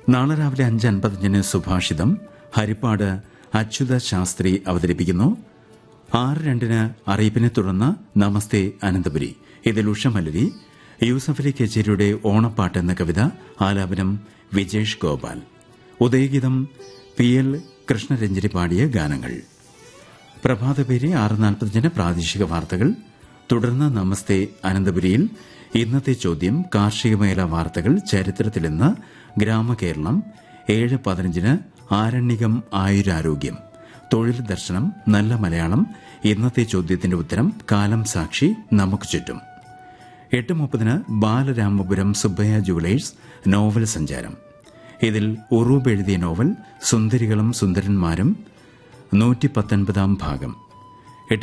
നാളെ രാവിലെ അഞ്ച് അൻപത്തഞ്ചിന് സുഭാഷിതം ഹരിപ്പാട് അച്യുത ശാസ്ത്രി അവതരിപ്പിക്കുന്നു ആറ് രണ്ടിന് അറിയിപ്പിനെ തുടർന്ന് നമസ്തേ അനന്തപുരി ഇതിൽ ഉഷമലരി യൂസഫ് അലി കച്ചേരിയുടെ ഓണപ്പാട്ട് എന്ന കവിത ആലാപനം വിജേഷ് ഗോപാൽ ഉദയഗീതം പി എൽ കൃഷ്ണരഞ്ജരി പാടിയ ഗാനങ്ങൾ പ്രഭാതപേരി ആറ് നാൽപ്പത്തഞ്ചിന് പ്രാദേശിക വാർത്തകൾ തുടർന്ന് നമസ്തേ അനന്തപുരിയിൽ ഇന്നത്തെ ചോദ്യം കാർഷിക മേഖലാ വാർത്തകൾ ചരിത്രത്തിലെന്ന് ഗ്രാമകേരളം ഏഴ് പതിനഞ്ചിന് ആരണ്യകം ആയുരാരോഗ്യം തൊഴിൽ ദർശനം നല്ല മലയാളം ഇന്നത്തെ ചോദ്യത്തിന്റെ ഉത്തരം കാലം സാക്ഷി നമുക്ക് ചുറ്റും എട്ട് മുപ്പതിന് ബാലരാമപുരം സുബ്ബയ്യ ജുവലേഴ്സ് നോവൽ സഞ്ചാരം ഇതിൽ ഉറൂബ് എഴുതിയ നോവൽ സുന്ദരികളും സുന്ദരന്മാരും നൂറ്റി പത്തൊൻപതാം ഭാഗം